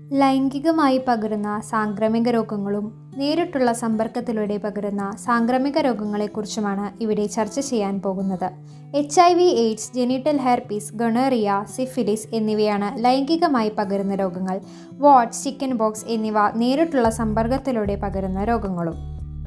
ലൈംഗികമായി പകരുന്ന സാംക്രമിക രോഗങ്ങളും നേരിട്ടുള്ള സമ്പർക്കത്തിലൂടെ പകരുന്ന സാംക്രമിക രോഗങ്ങളെക്കുറിച്ചുമാണ് ഇവിടെ ചർച്ച ചെയ്യാൻ പോകുന്നത് H I V AIDS genital herpes gonorrhoea syphilis എന്നിവയാണ് ലൈംഗികമായി പകരുന്ന രോഗങ്ങൾ വാട്സ് ചിക്കൻ ബോക്സ് എന്നിവ നേരിട്ടുള്ള സമ്പർക്കത്തിലൂടെ പകരുന്ന രോഗങ്ങളും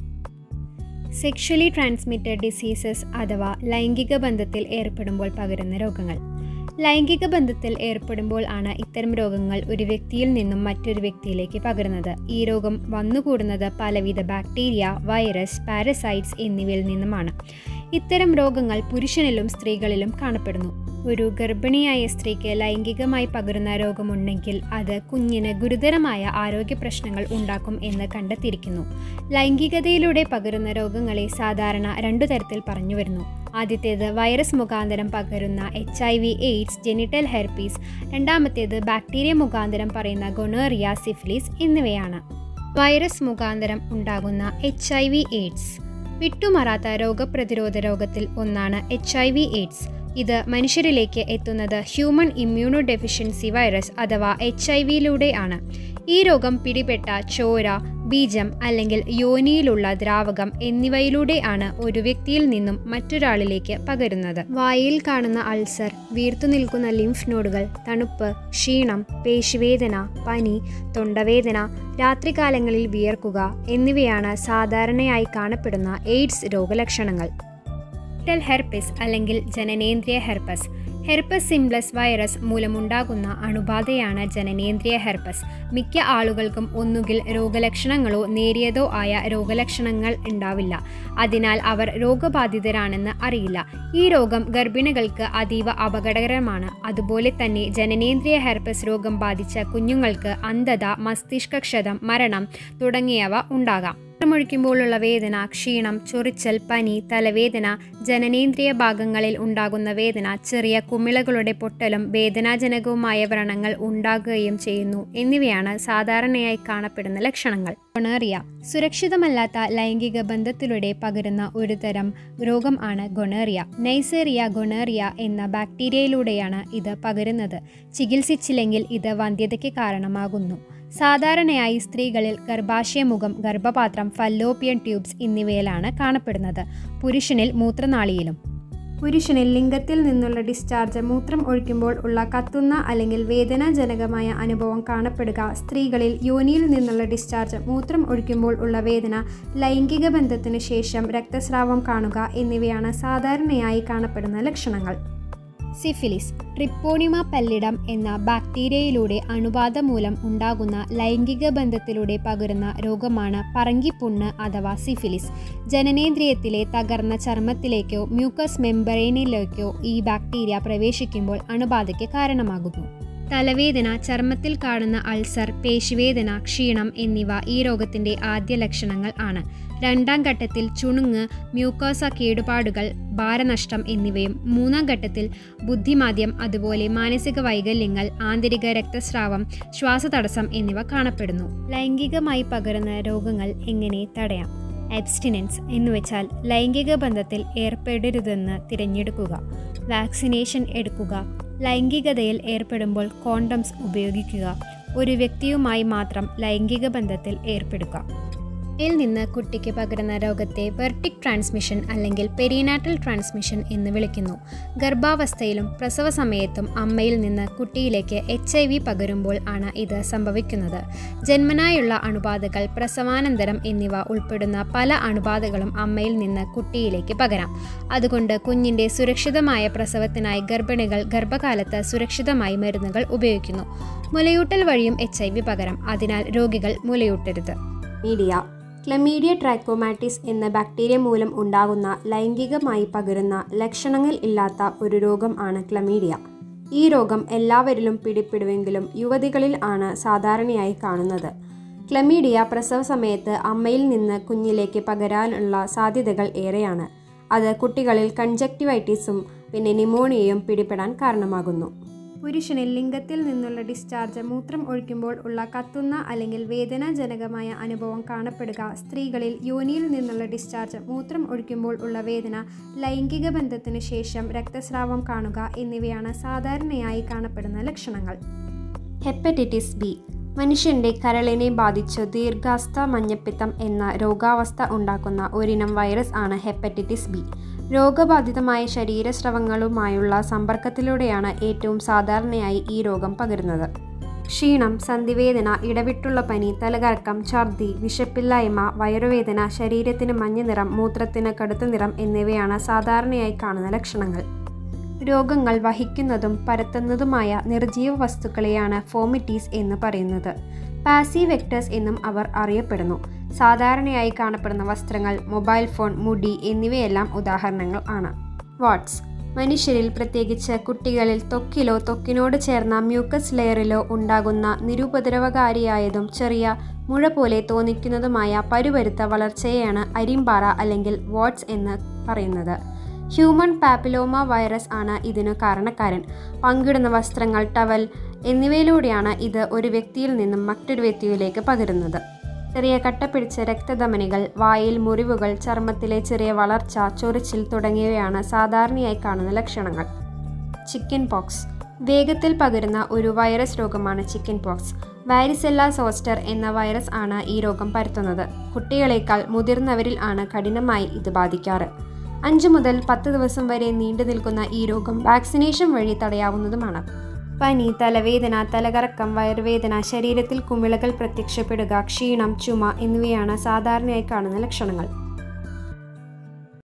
സെക്ഷലി ട്രാൻസ്മിറ്റഡ് ഡിസീസസ് അഥവാ ലൈംഗിക ബന്ധത്തിൽ ഏർപ്പെടുമ്പോൾ പകരുന്ന രോഗങ്ങൾ ലൈംഗിക ബന്ധത്തിൽ ഏർപ്പെടുമ്പോൾ ആണ് ഇത്തരം രോഗങ്ങൾ ഒരു വ്യക്തിയിൽ നിന്നും മറ്റൊരു വ്യക്തിയിലേക്ക് പകരുന്നത് ഈ രോഗം വന്നുകൂടുന്നത് പലവിധ ബാക്ടീരിയ വൈറസ് പാരസൈറ്റ്സ് എന്നിവയിൽ നിന്നുമാണ് ഇത്തരം രോഗങ്ങൾ പുരുഷനിലും സ്ത്രീകളിലും കാണപ്പെടുന്നു ഒരു ഗർഭിണിയായ സ്ത്രീക്ക് ലൈംഗികമായി പകരുന്ന രോഗമുണ്ടെങ്കിൽ അത് കുഞ്ഞിന് ഗുരുതരമായ ആരോഗ്യ പ്രശ്നങ്ങൾ ഉണ്ടാക്കും എന്ന് കണ്ടെത്തിയിരിക്കുന്നു ലൈംഗികതയിലൂടെ പകരുന്ന രോഗങ്ങളെ സാധാരണ രണ്ടു തരത്തിൽ പറഞ്ഞു വരുന്നു ആദ്യത്തേത് വൈറസ് മുഖാന്തരം പകരുന്ന H I V AIDS genital herpes രണ്ടാമത്തേത് ബാക്ടീരിയ മുഖാന്തരം പറയുന്ന ഗൊണേറിയ സിഫിലിസ് എന്നിവയാണ് വൈറസ് മുഖാന്തരം ഉണ്ടാകുന്ന എച്ച് ഐ വി എയ്ഡ്സ് വിട്ടുമാറാത്ത രോഗപ്രതിരോധ രോഗത്തിൽ ഒന്നാണ് എച്ച് ഐ വി എയ്ഡ്സ് ഇത് മനുഷ്യരിലേക്ക് എത്തുന്നത് ഹ്യൂമൻ ഇമ്മ്യൂണോ ഡെഫിഷ്യൻസി വൈറസ് അഥവാ എച്ച് ഐ വിയിലൂടെ ആണ് ഈ രോഗം പിടിപെട്ട ചോര ബീജം അല്ലെങ്കിൽ യോനിയിലുള്ള ദ്രാവകം എന്നിവയിലൂടെ ആണ് ഒരു വ്യക്തിയിൽ നിന്നും മറ്റൊരാളിലേക്ക് പകരുന്നത് വായിൽ കാണുന്ന അൾസർ വീർത്തു നിൽക്കുന്ന ലിംഫ് നോഡുകൾ തണുപ്പ് ക്ഷീണം പേശിവേദന പനി തൊണ്ടവേദന രാത്രികാലങ്ങളിൽ വിയർക്കുക എന്നിവയാണ് സാധാരണയായി കാണപ്പെടുന്ന എയ്ഡ്സ് രോഗലക്ഷണങ്ങൾ ഫീറ്റൽ ഹെർപ്പിസ് അല്ലെങ്കിൽ ജനനേന്ദ്രിയ ഹെർപ്പസ് ഹെർപ്പസ് സിംപ്ലസ് വൈറസ് മൂലമുണ്ടാകുന്ന അണുബാധയാണ് ജനനേന്ദ്രിയ ഹെർപ്പസ് മിക്ക ആളുകൾക്കും ഒന്നുകിൽ രോഗലക്ഷണങ്ങളോ നേരിയതോ ആയ രോഗലക്ഷണങ്ങൾ ഉണ്ടാവില്ല അതിനാൽ അവർ രോഗബാധിതരാണെന്ന് അറിയില്ല ഈ രോഗം ഗർഭിണികൾക്ക് അതീവ അപകടകരമാണ് അതുപോലെ തന്നെ ജനനേന്ദ്രിയ ഹെർപ്പസ് രോഗം ബാധിച്ച കുഞ്ഞുങ്ങൾക്ക് അന്ധത മസ്തിഷ്കക്ഷതം മരണം തുടങ്ങിയവ ഉണ്ടാകാം മൂത്രമൊഴിക്കുമ്പോഴുള്ള വേദന ക്ഷീണം ചൊറിച്ചൽ പനി തലവേദന ജനനേന്ദ്രിയ ഭാഗങ്ങളിൽ ഉണ്ടാകുന്ന വേദന ചെറിയ കുമിളകളുടെ പൊട്ടലും വേദനാജനകവുമായ വ്രണങ്ങൾ ഉണ്ടാകുകയും ചെയ്യുന്നു എന്നിവയാണ് സാധാരണയായി കാണപ്പെടുന്ന ലക്ഷണങ്ങൾ ഗൊണേറിയ സുരക്ഷിതമല്ലാത്ത ലൈംഗിക ബന്ധത്തിലൂടെ പകരുന്ന ഒരു തരം രോഗം ആണ് ഗൊണേറിയ നൈസേറിയ ഗൊണേറിയ എന്ന ബാക്ടീരിയയിലൂടെയാണ് ഇത് പകരുന്നത് ചികിത്സിച്ചില്ലെങ്കിൽ ഇത് വന്ധ്യതയ്ക്ക് കാരണമാകുന്നു സാധാരണയായി സ്ത്രീകളിൽ ഗർഭാശയമുഖം ഗർഭപാത്രം ഫല്ലോപ്പിയൻ ട്യൂബ്സ് എന്നിവയിലാണ് കാണപ്പെടുന്നത് പുരുഷനിൽ മൂത്രനാളിയിലും പുരുഷനിൽ ലിംഗത്തിൽ നിന്നുള്ള ഡിസ്ചാർജ് മൂത്രം ഒഴിക്കുമ്പോൾ ഉള്ള കത്തുന്ന അല്ലെങ്കിൽ വേദനാജനകമായ അനുഭവം കാണപ്പെടുക സ്ത്രീകളിൽ യോനിയിൽ നിന്നുള്ള ഡിസ്ചാർജ് മൂത്രം ഒഴിക്കുമ്പോൾ ഉള്ള വേദന ലൈംഗിക ബന്ധത്തിന് ശേഷം രക്തസ്രാവം കാണുക എന്നിവയാണ് സാധാരണയായി കാണപ്പെടുന്ന ലക്ഷണങ്ങൾ സിഫിലിസ് ട്രിപ്പോണിമ പല്ലിഡം എന്ന ബാക്ടീരിയയിലൂടെ അണുബാധ മൂലം ഉണ്ടാകുന്ന ലൈംഗിക ബന്ധത്തിലൂടെ പകരുന്ന രോഗമാണ് പറങ്കിപ്പുണ്ണ് അഥവാ സിഫിലിസ് ജനനേന്ദ്രിയത്തിലെ തകർന്ന ചർമ്മത്തിലേക്കോ മ്യൂക്കസ് മെമ്പറേനിലേക്കോ ഈ ബാക്ടീരിയ പ്രവേശിക്കുമ്പോൾ അണുബാധയ്ക്ക് കാരണമാകുന്നു തലവേദന ചർമ്മത്തിൽ കാണുന്ന അൾസർ പേശിവേദന ക്ഷീണം എന്നിവ ഈ രോഗത്തിന്റെ ആദ്യ ലക്ഷണങ്ങൾ ആണ് രണ്ടാം ഘട്ടത്തിൽ ചുണുങ്ങ് മ്യൂക്കോസ കേടുപാടുകൾ ഭാരനഷ്ടം എന്നിവയും മൂന്നാം ഘട്ടത്തിൽ ബുദ്ധിമാദ്യം അതുപോലെ മാനസിക വൈകല്യങ്ങൾ ആന്തരിക രക്തസ്രാവം ശ്വാസതടസ്സം എന്നിവ കാണപ്പെടുന്നു ലൈംഗികമായി പകരുന്ന രോഗങ്ങൾ എങ്ങനെ തടയാം അബ്സ്റ്റിനൻസ് എന്നുവെച്ചാൽ ലൈംഗിക ബന്ധത്തിൽ ഏർപ്പെടരുതെന്ന് തിരഞ്ഞെടുക്കുക വാക്സിനേഷൻ എടുക്കുക ലൈംഗികതയിൽ ഏർപ്പെടുമ്പോൾ കോണ്ടംസ് ഉപയോഗിക്കുക ഒരു വ്യക്തിയുമായി മാത്രം ലൈംഗിക ബന്ധത്തിൽ ഏർപ്പെടുക യിൽ നിന്ന് കുട്ടിക്ക് പകരുന്ന രോഗത്തെ വെർട്ടിക് ട്രാൻസ്മിഷൻ അല്ലെങ്കിൽ പെരിനാറ്റൽ ട്രാൻസ്മിഷൻ എന്ന് വിളിക്കുന്നു ഗർഭാവസ്ഥയിലും പ്രസവ സമയത്തും അമ്മയിൽ നിന്ന് കുട്ടിയിലേക്ക് എച്ച് ഐ വി പകരുമ്പോൾ ആണ് ഇത് സംഭവിക്കുന്നത് ജന്മനായുള്ള അണുബാധകൾ പ്രസവാനന്തരം എന്നിവ ഉൾപ്പെടുന്ന പല അണുബാധകളും അമ്മയിൽ നിന്ന് കുട്ടിയിലേക്ക് പകരാം അതുകൊണ്ട് കുഞ്ഞിൻ്റെ സുരക്ഷിതമായ പ്രസവത്തിനായി ഗർഭിണികൾ ഗർഭകാലത്ത് സുരക്ഷിതമായി മരുന്നുകൾ ഉപയോഗിക്കുന്നു മുലയൂട്ടൽ വഴിയും എച്ച് ഐ വി പകരാം അതിനാൽ രോഗികൾ മുലയൂട്ടരുത് മീഡിയ ക്ലമീഡിയ ട്രാക്കോമാറ്റിസ് എന്ന ബാക്ടീരിയ മൂലം ഉണ്ടാകുന്ന ലൈംഗികമായി പകരുന്ന ലക്ഷണങ്ങൾ ഇല്ലാത്ത ഒരു രോഗം ആണ് ക്ലമീഡിയ ഈ രോഗം എല്ലാവരിലും പിടിപ്പെടുമെങ്കിലും യുവതികളിൽ ആണ് സാധാരണയായി കാണുന്നത് ക്ലമീഡിയ പ്രസവ സമയത്ത് അമ്മയിൽ നിന്ന് കുഞ്ഞിലേക്ക് പകരാനുള്ള സാധ്യതകൾ ഏറെയാണ് അത് കുട്ടികളിൽ കൺജക്റ്റിവൈറ്റിസും പിന്നെ നിമോണിയയും പിടിപെടാൻ കാരണമാകുന്നു പുരുഷനിൽ ലിംഗത്തിൽ നിന്നുള്ള ഡിസ്ചാർജ് മൂത്രം ഒഴിക്കുമ്പോൾ ഉള്ള കത്തുന്ന അല്ലെങ്കിൽ വേദനാജനകമായ അനുഭവം കാണപ്പെടുക സ്ത്രീകളിൽ യോനിയിൽ നിന്നുള്ള ഡിസ്ചാർജ് മൂത്രം ഒഴിക്കുമ്പോൾ ഉള്ള വേദന ലൈംഗിക ബന്ധത്തിന് ശേഷം രക്തസ്രാവം കാണുക എന്നിവയാണ് സാധാരണയായി കാണപ്പെടുന്ന ലക്ഷണങ്ങൾ ഹെപ്പറ്റൈറ്റിസ് ബി മനുഷ്യൻ്റെ കരളിനെ ബാധിച്ച് ദീർഘാസ്ഥ മഞ്ഞപ്പിത്തം എന്ന രോഗാവസ്ഥ ഉണ്ടാക്കുന്ന ഒരിനം വൈറസ് ആണ് ഹെപ്പറ്റൈറ്റിസ് ബി രോഗബാധിതമായ ശരീരസ്രവങ്ങളുമായുള്ള സമ്പർക്കത്തിലൂടെയാണ് ഏറ്റവും സാധാരണയായി ഈ രോഗം പകരുന്നത് ക്ഷീണം സന്ധിവേദന ഇടവിട്ടുള്ള പനി തലകറക്കം ഛർദി വിശപ്പില്ലായ്മ വയറുവേദന ശരീരത്തിന് മഞ്ഞ നിറം മൂത്രത്തിന് കടുത്ത നിറം എന്നിവയാണ് സാധാരണയായി കാണുന്ന ലക്ഷണങ്ങൾ രോഗങ്ങൾ വഹിക്കുന്നതും പരത്തുന്നതുമായ നിർജീവ വസ്തുക്കളെയാണ് ഫോമിറ്റീസ് എന്ന് പറയുന്നത് പാസീവ് വെക്ടേഴ്സ് എന്നും അവർ അറിയപ്പെടുന്നു സാധാരണയായി കാണപ്പെടുന്ന വസ്ത്രങ്ങൾ മൊബൈൽ ഫോൺ മുടി എന്നിവയെല്ലാം ഉദാഹരണങ്ങൾ ആണ് വാട്സ് മനുഷ്യരിൽ പ്രത്യേകിച്ച് കുട്ടികളിൽ ത്വക്കിലോ ത്വക്കിനോട് ചേർന്ന മ്യൂക്കസ് ലെയറിലോ ഉണ്ടാകുന്ന നിരുപദ്രവകാരിയായതും ചെറിയ മുഴ പോലെ തോന്നിക്കുന്നതുമായ പരുപരുത്ത വളർച്ചയെയാണ് അരിമ്പാറ അല്ലെങ്കിൽ വാട്സ് എന്ന് പറയുന്നത് ഹ്യൂമൻ പാപ്പിലോമ വൈറസ് ആണ് ഇതിനു കാരണക്കാരൻ പങ്കിടുന്ന വസ്ത്രങ്ങൾ ടവൽ എന്നിവയിലൂടെയാണ് ഇത് ഒരു വ്യക്തിയിൽ നിന്നും മറ്റൊരു വ്യക്തിയിലേക്ക് പകരുന്നത് ചെറിയ കട്ടപ്പിടിച്ച രക്തധമനികൾ വായിൽ മുറിവുകൾ ചർമ്മത്തിലെ ചെറിയ വളർച്ച ചൊറിച്ചിൽ തുടങ്ങിയവയാണ് സാധാരണയായി കാണുന്ന ലക്ഷണങ്ങൾ ചിക്കൻ പോക്സ് വേഗത്തിൽ പകരുന്ന ഒരു വൈറസ് രോഗമാണ് ചിക്കൻ പോക്സ് വാരിസെല്ല സോസ്റ്റർ എന്ന വൈറസ് ആണ് ഈ രോഗം പരത്തുന്നത് കുട്ടികളെക്കാൾ മുതിർന്നവരിൽ ആണ് കഠിനമായി ഇത് ബാധിക്കാറ് അഞ്ച് മുതൽ പത്ത് ദിവസം വരെ നീണ്ടു നിൽക്കുന്ന ഈ രോഗം വാക്സിനേഷൻ വഴി തടയാവുന്നതുമാണ് പനി തലവേദന തലകറക്കം വയറുവേദന ശരീരത്തിൽ കുമിളകൾ പ്രത്യക്ഷപ്പെടുക ക്ഷീണം ചുമ എന്നിവയാണ് സാധാരണയായി കാണുന്ന ലക്ഷണങ്ങൾ